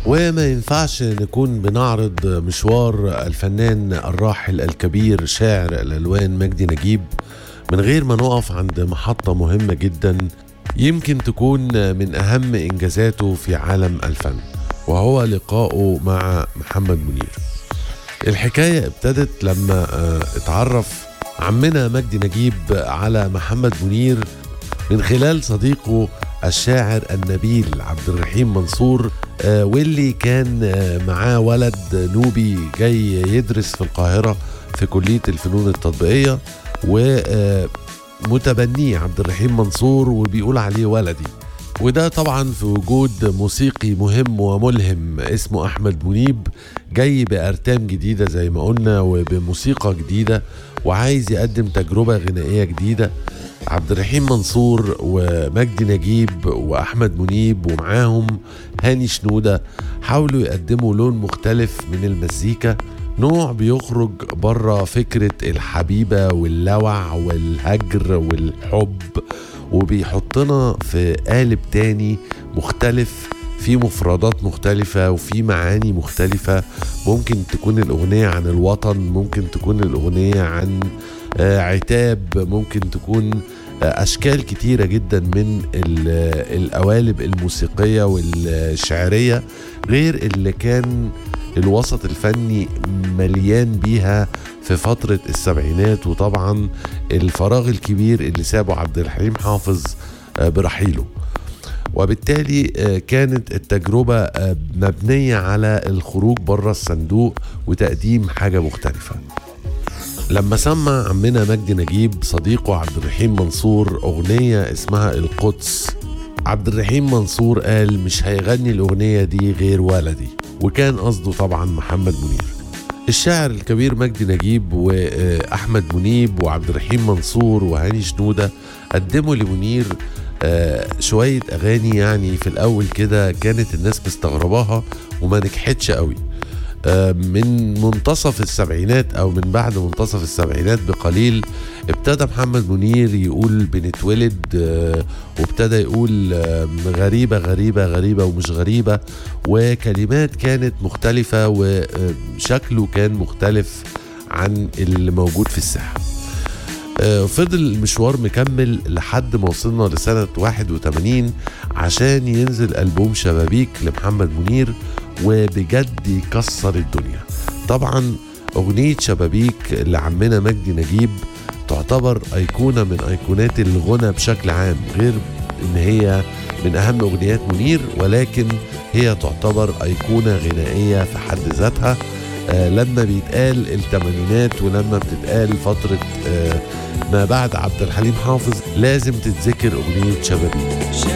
وما ينفعش نكون بنعرض مشوار الفنان الراحل الكبير شاعر الألوان مجدي نجيب من غير ما نقف عند محطة مهمة جدا يمكن تكون من أهم إنجازاته في عالم الفن وهو لقائه مع محمد منير الحكاية ابتدت لما اتعرف عمنا مجدي نجيب على محمد منير من خلال صديقه الشاعر النبيل عبد الرحيم منصور واللي كان معاه ولد نوبي جاي يدرس في القاهرة في كلية الفنون التطبيقية ومتبنيه عبد الرحيم منصور وبيقول عليه ولدي وده طبعا في وجود موسيقي مهم وملهم اسمه احمد منيب جاي بارتام جديده زي ما قلنا وبموسيقى جديده وعايز يقدم تجربه غنائيه جديده عبد الرحيم منصور ومجدي نجيب واحمد منيب ومعاهم هاني شنوده حاولوا يقدموا لون مختلف من المزيكا نوع بيخرج بره فكره الحبيبه واللوع والهجر والحب وبيحطنا في قالب تاني مختلف في مفردات مختلفة وفي معاني مختلفة ممكن تكون الأغنية عن الوطن ممكن تكون الأغنية عن عتاب ممكن تكون أشكال كتيرة جدا من القوالب الموسيقية والشعرية غير اللي كان الوسط الفني مليان بيها في فترة السبعينات وطبعا الفراغ الكبير اللي سابه عبد الحليم حافظ برحيله وبالتالي كانت التجربة مبنية على الخروج بره الصندوق وتقديم حاجة مختلفة لما سمع عمنا مجدي نجيب صديقه عبد الرحيم منصور أغنية اسمها القدس عبد الرحيم منصور قال مش هيغني الأغنية دي غير ولدي وكان قصده طبعا محمد منير الشاعر الكبير مجدي نجيب واحمد منيب وعبد الرحيم منصور وهاني شنوده قدموا لمنير شويه اغاني يعني في الاول كده كانت الناس مستغرباها وما نجحتش قوي من منتصف السبعينات او من بعد منتصف السبعينات بقليل ابتدى محمد منير يقول بنتولد وابتدى يقول غريبه غريبه غريبه ومش غريبه وكلمات كانت مختلفه وشكله كان مختلف عن اللي موجود في الساحه فضل المشوار مكمل لحد ما وصلنا لسنة 81 عشان ينزل ألبوم شبابيك لمحمد منير وبجد يكسر الدنيا طبعا أغنية شبابيك لعمنا مجدي نجيب تعتبر أيقونة من أيقونات الغنى بشكل عام غير إن هي من أهم أغنيات منير ولكن هي تعتبر أيقونة غنائية في حد ذاتها آه لما بيتقال الثمانينات ولما بتتقال فترة آه ما بعد عبد الحليم حافظ لازم تتذكر أغنية شبابيك